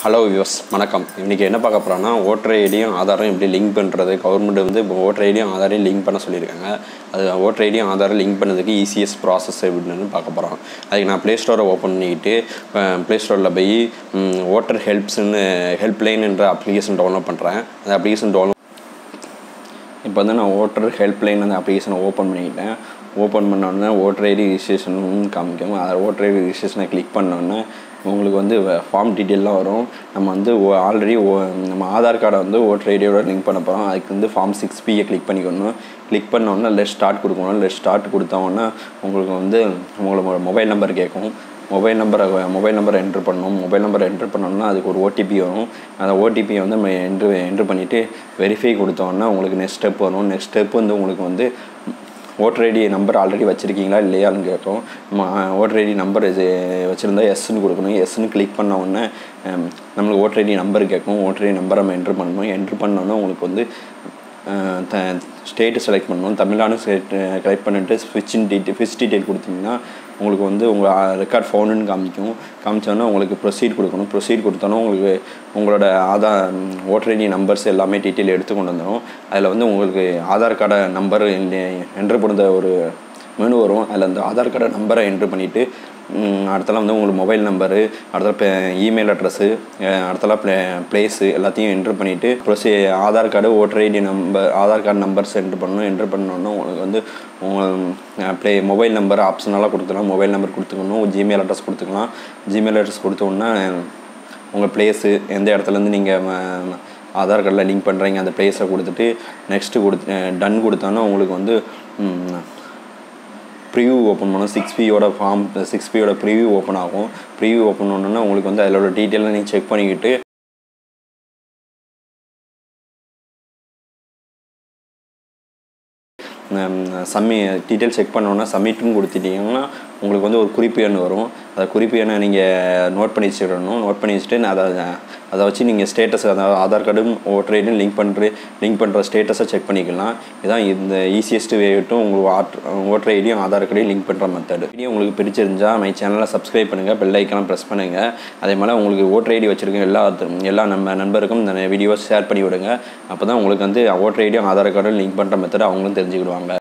hello views வணக்கம் இன்றைக்கி என்ன பார்க்க போகிறோன்னா ஓட்டர் ஐடியும் ஆதாரம் எப்படி லிங்க் பண்ணுறது கவர்மெண்ட் வந்து இப்போ ஓட்டர் ஐடியும் ஆதாரையும் லிங்க் பண்ண சொல்லியிருக்காங்க அது ஓட்டர் ஐடியும் ஆதாரம் லிங்க் பண்ணதுக்கு ஈஸியஸ்ட் ப்ராசஸ் எப்படின்னு பார்க்க போகிறோம் அதுக்கு நான் ப்ளே ஸ்டோரை ஓப்பன் பண்ணிக்கிட்டு ப்ளே ஸ்டோரில் போய் ஓட்டர் ஹெல்ப்ஸ்னு ஹெல்ப்லைன்ன்ற அப்ளிகேஷன் டவுன்லோட் பண்ணுறேன் அந்த அப்ளிகேஷன் டவுன்லோட் இப்போ வந்து நான் ஓட்டர் ஹெல்ப்லைன் அந்த அப்ளிகேஷனை ஓப்பன் பண்ணிக்கிட்டேன் ஓப்பன் பண்ணோடனே ஓட்டர் ஐடி ரிஜிஸ்ட்ரேஷன் காமிக்கும் அதை ஓட்டர் ஐடி ரிஜிஸ்ட்ரேஷனை கிளிக் பண்ணோன்னே உங்களுக்கு வந்து ஃபார்ம் டீட்டெயிலாம் வரும் நம்ம வந்து ஆல்ரெடி நம்ம ஆதார் கார்டை வந்து ஓட்டர் ஐடியோட லிங்க் பண்ண போகிறோம் அதுக்கு வந்து ஃபார்ம் சிக்ஸ் பியை கிளிக் பண்ணிக்கணும் கிளிக் பண்ணோன்னே லெட் ஸ்டார்ட் கொடுக்கணும் லெட் ஸ்டார்ட் கொடுத்தோன்னே உங்களுக்கு வந்து உங்களோட மொபைல் நம்பர் கேட்கும் மொபைல் நம்பரை மொபைல் நம்பரை என்ட்ரு பண்ணணும் மொபைல் நம்பரை என்ட்ரு பண்ணோம்னா அதுக்கு ஒரு ஓடிபி வரும் அந்த ஓடிபியை வந்து நம்ம என்ட்ரு என்ட்ரு பண்ணிவிட்டு வெரிஃபை கொடுத்தோன்னா உங்களுக்கு நெக்ஸ்ட் ஸ்டெப் வரும் நெக்ஸ்ட் ஸ்டெப் வந்து உங்களுக்கு வந்து ஓட்டர் ஐடி நம்பர் ஆல்ரெடி வச்சுருக்கீங்களா இல்லையான்னு கேட்கும் நம்ம ஓட்டர் ஐடி நம்பர் இது வச்சுருந்தா எஸ்ன்னு கொடுக்கணும் எஸ்ன்னு கிளிக் பண்ண உடனே நம்மளுக்கு ஓட்டர் ஐடி நம்பர் கேட்கும் ஓட்டர் ஐடி நம்பரை நம்ம என்ட்ரு பண்ணணும் என்ட்ரு பண்ணோன்னே உங்களுக்கு வந்து த ஸ்டேட்டு செலக்ட் பண்ணணும் தமிழ்நாடு ஸ்டேட் செலக்ட் பண்ணிட்டு ஸ்விட்சின் டீட்டெயில் ஃபிஷ் டீட்டெயில் கொடுத்தீங்கன்னா உங்களுக்கு வந்து உங்கள் ரெக்கார்ட் ஃபவுண்டுன்னு காமிக்கும் காமிச்சோன்னா உங்களுக்கு ப்ரொசீட் கொடுக்கணும் ப்ரொசீட் கொடுத்தோன்னா உங்களுக்கு உங்களோட ஆதார் ஓட்டர் ஐடி நம்பர்ஸ் எல்லாமே டீட்டெயில் எடுத்து கொண்டு வந்துடும் அதில் வந்து உங்களுக்கு ஆதார் கார்டை நம்பர் என்ட்ரு பண்ணுற ஒரு மெனு வரும் அதில் அந்த ஆதார் கார்டை நம்பரை என்ட்ரு பண்ணிவிட்டு அடுத்தலாம் வந்து உங்களுக்கு மொபைல் நம்பரு அடுத்த இமெயில் அட்ரஸ்ஸு அடுத்தலாம் ப்ளே ப்ளேஸு எல்லாத்தையும் என்ட்ரு பண்ணிவிட்டு plus Aadhaar card voter ID number Aadhaar card numbers entry பண்ணணும் என்ட்ரு பண்ணோன்னா உங்களுக்கு வந்து உங்கள் ப்ளே மொபைல் நம்பர் ஆப்ஷனலாக கொடுத்துக்கலாம் மொபைல் நம்பர் கொடுத்துக்கணும் ஜிமெயில் அட்ரஸ் கொடுத்துக்கலாம் ஜிமெயில் அட்ரஸ் கொடுத்தோன்னா உங்கள் ப்ளேஸு எந்த இடத்துலேருந்து நீங்கள் ஆதார் கார்டில் லிங்க் பண்ணுறீங்க அந்த ப்ளேஸை கொடுத்துட்டு நெக்ஸ்ட்டு கொடுத்து டன் கொடுத்தோன்னா உங்களுக்கு வந்து ப்ரிவியூ ஓப்பன் பண்ணோம் சிக்ஸ் பியோட ஃபார்ம் சிக்ஸ் பியோட ப்ரிவியூ ஓப்பன் ஆகும் ப்ரிவியூ ஓப்பன் பண்ணோன்னா உங்களுக்கு வந்து அதிலோட டீட்டெயிலாக நீங்கள் செக் பண்ணிக்கிட்டு சம்மி டீட்டெயில் செக் பண்ணோன்னா சப்மிட்னு கொடுத்துட்டிங்கன்னா உங்களுக்கு வந்து ஒரு குறிப்பு எண் வரும் அந்த குறிப்பு எண்ணை நீங்கள் நோட் பண்ணி வச்சுடணும் நோட் பண்ணி வச்சுட்டு அதை அதை வச்சு நீங்கள் ஸ்டேட்டஸ் அதாவது ஆதார் கார்டும் ஓட்டர் ஐடியும் லிங்க் பண்ணுற லிங்க் பண்ணுற ஸ்டேட்டஸை செக் பண்ணிக்கலாம் இதுதான் இந்த ஈஸியஸ்ட் வேட்டும் உங்களுக்கு ஓட்டர் ஐடியும் ஆதார் கார்டையும் லிங்க் பண்ணுற மெத்தட் வீடியோ உங்களுக்கு பிடிச்சிருந்தா மை சேனலை சப்ஸ்கிரைப் பண்ணுங்கள் பெல் ஐக்கெல்லாம் ப்ரெஸ் பண்ணுங்கள் அதே மாதிரி உங்களுக்கு ஓட்டர் ஐடி வச்சுருக்க எல்லா எல்லா நம்ம நண்பருக்கும் இந்த வீடியோவை ஷேர் பண்ணி விடுங்க அப்போ தான் உங்களுக்கு வந்து ஓட்டர் ஐடியும் ஆதார் கார்டும் லிங்க் பண்ணுற மெத்தட் அவங்களும் தெரிஞ்சுக்கிடுவாங்க